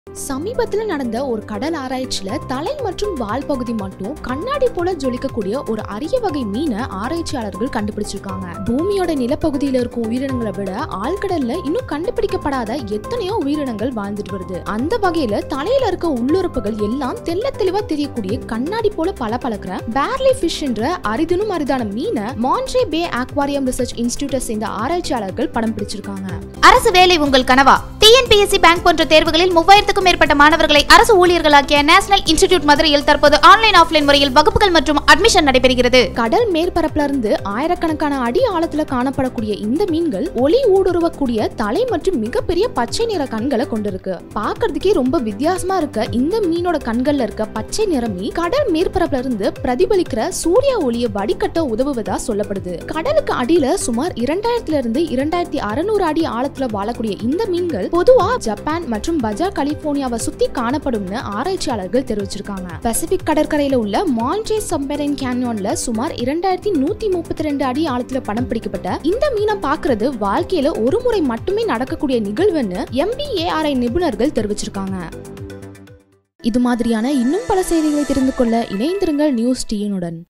சமீபத்துல நடந்த ஒரு கடல் ஆராய்ச்சியில தலை மற்றும் வால் பகுதி மட்டும் கண்ணாடி போல ஜொலிக்கக்கூடிய ஒரு அரிய வகை மீனை ஆராய்ச்சியாளர்கள் கண்டுபிடிச்சிருக்காங்க பூமியோட நிலப்பகுதியில இருக்கும் உயிரினங்களை விட ஆழ்கடல்ல இன்னும் கண்டுபிடிக்கப்படாத எத்தனையோ உயிரினங்கள் வாழ்ந்துட்டு வருது அந்த வகையில தலையில இருக்க உள்ளுறுப்புகள் எல்லாம் தெள்ள தெளிவா தெரியக்கூடிய கண்ணாடி போல பல பழக்கிற பேர்லி ஃபிஷ் என்ற அரிதினும் அரிதான மீனை மான்ட்ரே பே ஆக்வாரியம் ரிசர்ச் இன்ஸ்டிடியூட்டை சேர்ந்த ஆராய்ச்சியாளர்கள் படம் பிடிச்சிருக்காங்க அரசு வேலை உங்கள் கனவா டிஎன்பிஎஸ்சி பேங்க் போன்ற தேர்வுகளில் மூவாயிரத்துக்கும் மேற்பட்ட மாணவர்களை அரசு ஊழியர்களாக்கிய நேஷனல் இன்ஸ்டிடியூட் மதுரையில் தற்போது ஆன்லைன் ஆஃப்லைன் முறையில் வகுப்புகள் மற்றும் அட்மிஷன் நடைபெறுகிறது கடல் மேற்பரப்புல இருந்து ஆயிரக்கணக்கான அடி ஆழத்துல காணப்படக்கூடிய இந்த மீன்கள் ஒளி ஊடுருவக்கூடிய தலை மற்றும் மிகப்பெரிய பச்சை நிற கண்களை கொண்டிருக்கு பார்க்கிறதுக்கே ரொம்ப வித்தியாசமா இருக்க இந்த மீனோட கண்கள்ல இருக்க பச்சை நிறமி கடல் மேற்பரப்புல இருந்து பிரதிபலிக்கிற சூரிய ஒளியை வடிகட்ட உதவுவதா சொல்லப்படுது கடலுக்கு அடியில சுமார் இரண்டாயிரத்துல இருந்து இரண்டாயிரத்தி அறுநூறு அடி ஆழத்துல வாழக்கூடிய இந்த மீன்கள் பொதுவா ஜப்பான் மற்றும் பஜா கலிபோர்னியாவை சுத்தி காணப்படும்னு ஆராய்ச்சியாளர்கள் தெரிவிச்சிருக்காங்க பசிபிக் கடற்கரையில உள்ள மான்ட்ரே சப்மெரைன் கேன்யான்ல சுமார் இரண்டாயிரத்தி நூத்தி முப்பத்தி ரெண்டு அடி ஆழத்துல படம் பிடிக்கப்பட்ட இந்த மீனை பாக்குறது வாழ்க்கையில ஒரு முறை மட்டுமே நடக்கக்கூடிய நிகழ்வுன்னு எம்பிஏஆர்ஐ நிபுணர்கள் தெரிவிச்சிருக்காங்க இது மாதிரியான இன்னும் பல செய்திகளை தெரிந்து கொள்ள இணைந்திருங்கள் நியூஸ் டிஎனுடன்